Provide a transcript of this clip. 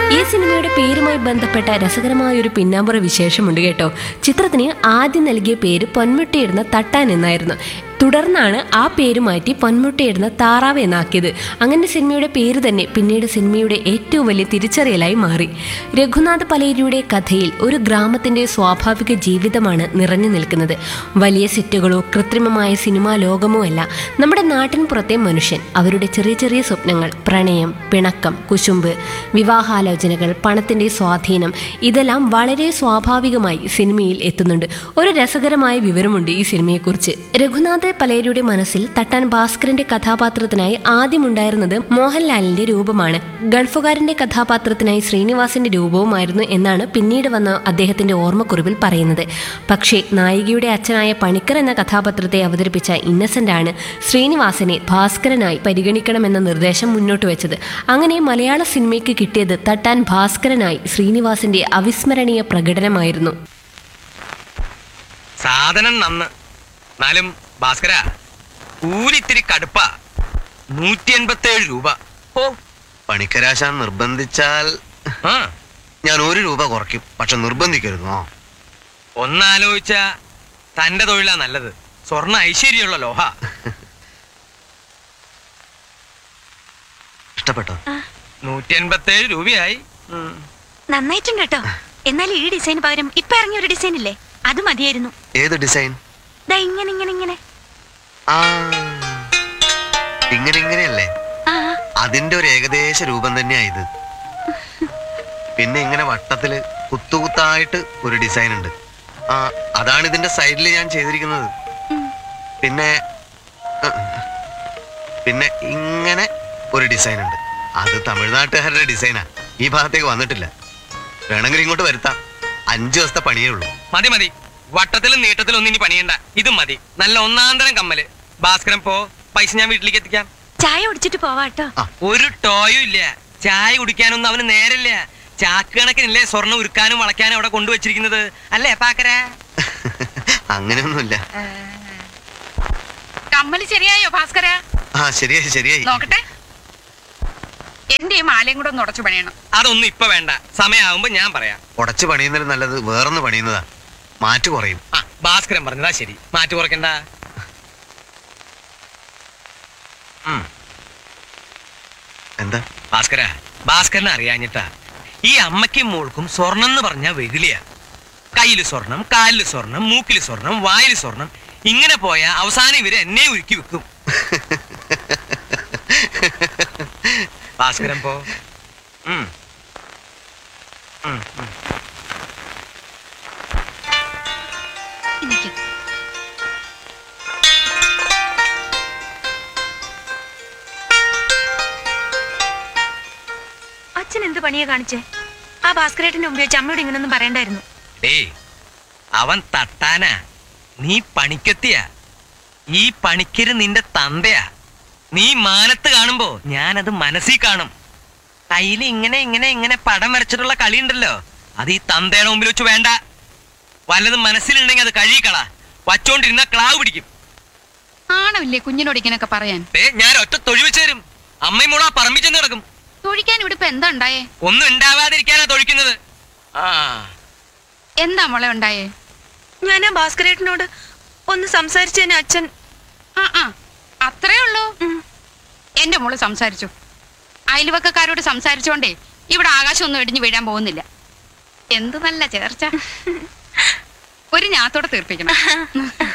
ഈ സിനിമയുടെ പേരുമായി ബന്ധപ്പെട്ട രസകരമായ ഒരു പിന്നാമ്പുറ വിശേഷമുണ്ട് കേട്ടോ ചിത്രത്തിന് ആദ്യം നൽകിയ പേര് പൊന്മുട്ടയിടുന്ന തട്ടാൻ എന്നായിരുന്നു തുടർന്നാണ് ആ പേര് മാറ്റി പൊന്മുട്ടയിടുന്ന താറാവ് എന്നാക്കിയത് അങ്ങനെ സിനിമയുടെ പേര് തന്നെ പിന്നീട് സിനിമയുടെ ഏറ്റവും വലിയ തിരിച്ചറിയലായി മാറി രഘുനാഥ് പലേരിയുടെ കഥയിൽ ഒരു ഗ്രാമത്തിന്റെ സ്വാഭാവിക ജീവിതമാണ് നിറഞ്ഞു നിൽക്കുന്നത് വലിയ സെറ്റുകളോ കൃത്രിമമായ സിനിമാ ലോകമോ അല്ല നമ്മുടെ നാട്ടിൻ പുറത്തെ മനുഷ്യൻ അവരുടെ ചെറിയ ചെറിയ സ്വപ്നങ്ങൾ പ്രണയം പിണക്കം കുശുമ്പ് വിവാഹാലോചനകൾ പണത്തിന്റെ സ്വാധീനം ഇതെല്ലാം വളരെ സ്വാഭാവികമായി സിനിമയിൽ എത്തുന്നുണ്ട് ഒരു രസകരമായ വിവരമുണ്ട് ഈ സിനിമയെക്കുറിച്ച് രഘുനാഥ് പലേരിയുടെ മനസ്സിൽ തട്ടാൻ ഭാസ്കരന്റെ കഥാപാത്രത്തിനായി ആദ്യമുണ്ടായിരുന്നത് മോഹൻലാലിന്റെ രൂപമാണ് ഗൾഫുകാരന്റെ കഥാപാത്രത്തിനായി ശ്രീനിവാസന്റെ രൂപവുമായിരുന്നു എന്നാണ് പിന്നീട് വന്ന അദ്ദേഹത്തിന്റെ ഓർമ്മക്കുറിപ്പിൽ പറയുന്നത് പക്ഷേ നായികയുടെ അച്ഛനായ പണിക്കർ എന്ന കഥാപാത്രത്തെ അവതരിപ്പിച്ച ഇന്നസെന്റ് ആണ് ശ്രീനിവാസനെ ഭാസ്കരനായി പരിഗണിക്കണമെന്ന നിർദ്ദേശം മുന്നോട്ട് വെച്ചത് അങ്ങനെ മലയാള സിനിമയ്ക്ക് കിട്ടിയത് തട്ടാൻ ഭാസ്കരനായി ശ്രീനിവാസന്റെ അവിസ്മരണീയ പ്രകടനമായിരുന്നു സാധനം നന്ന് എന്നാലും ഭാസ്കര കൂലിത്തിരി കടുപ്പ നൂറ്റി എൺപത്തേഴ് രൂപ ഓ പണിക്കരാശാൻ നിർബന്ധിച്ചാൽ ആ ഞാൻ ഒരു രൂപ കുറയ്ക്കും പക്ഷെ നിർബന്ധിക്കരുതോ ഒന്നാലോചിച്ച തന്റെ തൊഴിലാ നല്ലത് സ്വർണ്ണ ഐശ്വര്യമുള്ള ലോഹ ഇഷ്ടപ്പെട്ടോ നൂറ്റി എൺപത്തേഴ് രൂപയായി ഉം. നന്നായിട്ടുണ്ട് കേട്ടോ എന്നാൽ ഈ ഡിസൈൻ പകരം ഇപ്പൊ ഇറങ്ങിയ ഒരു ഡിസൈൻ ഇല്ലേ അത് മതിയായിരുന്നു ഏത് ഡിസൈൻ ദാ ഇങ്ങനെ ഇങ്ങനെ ഇങ്ങനെ ആ ഇങ്ങനെ ഇങ്ങനെയല്ലേ ആ അതിന്റെ ഒരു ഏകദേശ രൂപം തന്നെയാ ഇത് പിന്നെ ഇങ്ങനെ വട്ടത്തില് കുത്തുകുത്തായിട്ട് ഒരു ഡിസൈൻ ഉണ്ട് ആ അതാണ് ഇതിന്റെ സൈഡിൽ ഞാൻ ചെയ്തിരിക്കുന്നത് പിന്നെ ഉം, പിന്നെ ഇങ്ങനെ ഒരു ഡിസൈൻ ഉണ്ട് അത് തമിഴ്നാട്ടുകാരുടെ ഡിസൈനാ ഈ ഭാഗത്തേക്ക് വന്നിട്ടില്ല വേണമെങ്കിൽ ഇങ്ങോട്ട് വരുത്താം അഞ്ചു ദിവസത്തെ പണിയേ ഉള്ളൂ മതി മതി വട്ടത്തിലും നീട്ടത്തിലും ഒന്നും ഇനി പണിയണ്ട ഇതും മതി നല്ല ഒന്നാന്തരം കമ്മല് ഭാസ്കരൻ പോ പൈസ ഞാൻ വീട്ടിലേക്ക് എത്തിക്കാം ചായ കുടിച്ചിട്ട് പോവാട്ടോ ഒരു ടോയും ഇല്ല ചായ കുടിക്കാനൊന്നും അവന് നേരമില്ല ചാക്ക് കണക്കിനില്ലേ സ്വർണ്ണം ഉരുക്കാനും വളയ്ക്കാനും അവിടെ കൊണ്ടുവച്ചിരിക്കുന്നത് അല്ലേ പാക്കര അങ്ങനെയൊന്നുമില്ല കമ്മല് ശരിയായോ ഭാസ്കര ആ ശരിയായി ശരിയായി നോക്കട്ടെ എന്റെ ഈ മാലയും കൂടെ ഒന്ന് ഉടച്ചു പണിയണം അതൊന്നും ഇപ്പൊ വേണ്ട സമയമാകുമ്പോ ഞാൻ പറയാം ഉടച്ചു പണിയുന്നതിൽ നല്ലത് വേറൊന്ന് പണിയുന്നതാ മാറ്റ് കുറയും ആ ഭാസ്കരൻ പറഞ്ഞതാ ശരി മാറ്റി കുറയ്ക്കണ്ട ഉം. എന്താ ഭാസ്കര ഭാസ്കരനെ അറിയാഞ്ഞിട്ടാ ഈ അമ്മയ്ക്കും മോൾക്കും സ്വർണം എന്ന് പറഞ്ഞാൽ വെകിളിയാ കയ്യില് സ്വർണം കാലില് സ്വർണം മൂക്കില് സ്വർണം വായില് സ്വർണം ഇങ്ങനെ പോയാ അവസാനം ഇവര് എന്നെ ഉരുക്കി വെക്കും ഭാസ്കരൻ പോ ഉം. ഉം, ഉം. എനിക്ക് അച്ഛൻ എന്ത് പണിയാ കാണിച്ചേ ആ ഭാസ്കരേട്ടന്റെ മുമ്പ് വെച്ച് അമ്മയോട് ഇങ്ങനൊന്നും പറയണ്ടായിരുന്നു ഡേയ് അവൻ തട്ടാനാ നീ പണിക്കെത്തിയാ ഈ പണിക്കര് നിന്റെ തന്തയാ നീ മാനത്ത് കാണുമ്പോ ഞാനത് മനസ്സിൽ കാണും കയ്യിൽ ഇങ്ങനെ ഇങ്ങനെ ഇങ്ങനെ പടം വരച്ചിട്ടുള്ള കളി ഉണ്ടല്ലോ അത് ഈ തന്തയുടെ മുമ്പിൽ വെച്ച് വേണ്ട വല്ലതും മനസ്സിലുണ്ടെങ്കിൽ അത് കഴുകിക്കള വച്ചോണ്ടിരുന്ന ക്ലാവ് പിടിക്കും ആണമില്ലേ കുഞ്ഞിനോട് ഇങ്ങനെയൊക്കെ പറയാൻ ദേ ഞാൻ ഒറ്റ തൊഴി വെച്ച് തരും അമ്മയും മോളാ പറമ്പിൽ ചെന്ന് കിടക്കും തൊഴിക്കാൻ ഇവിടെ ഇപ്പൊ എന്താ ഉണ്ടായേ ഒന്നും ഉണ്ടാവാതിരിക്കാനാ തൊഴിക്കുന്നത് ആ എന്താ മോളെ ഉണ്ടായേ ഞാൻ ആ ഭാസ്കരേട്ടനോട് ഒന്ന് സംസാരിച്ചതിന് അച്ഛൻ ആ ആ അത്രേ ഉള്ളൂ എന്റെ മോള് സംസാരിച്ചു അയൽവക്കക്കാരോട് സംസാരിച്ചോണ്ടേ ഇവിടെ ആകാശം ഒന്നും ഇടിഞ്ഞു വീഴാൻ പോകുന്നില്ല എന്ത് നല്ല ചേർച്ച ഒരു ഞാത്തോടെ തീർപ്പിക്കണം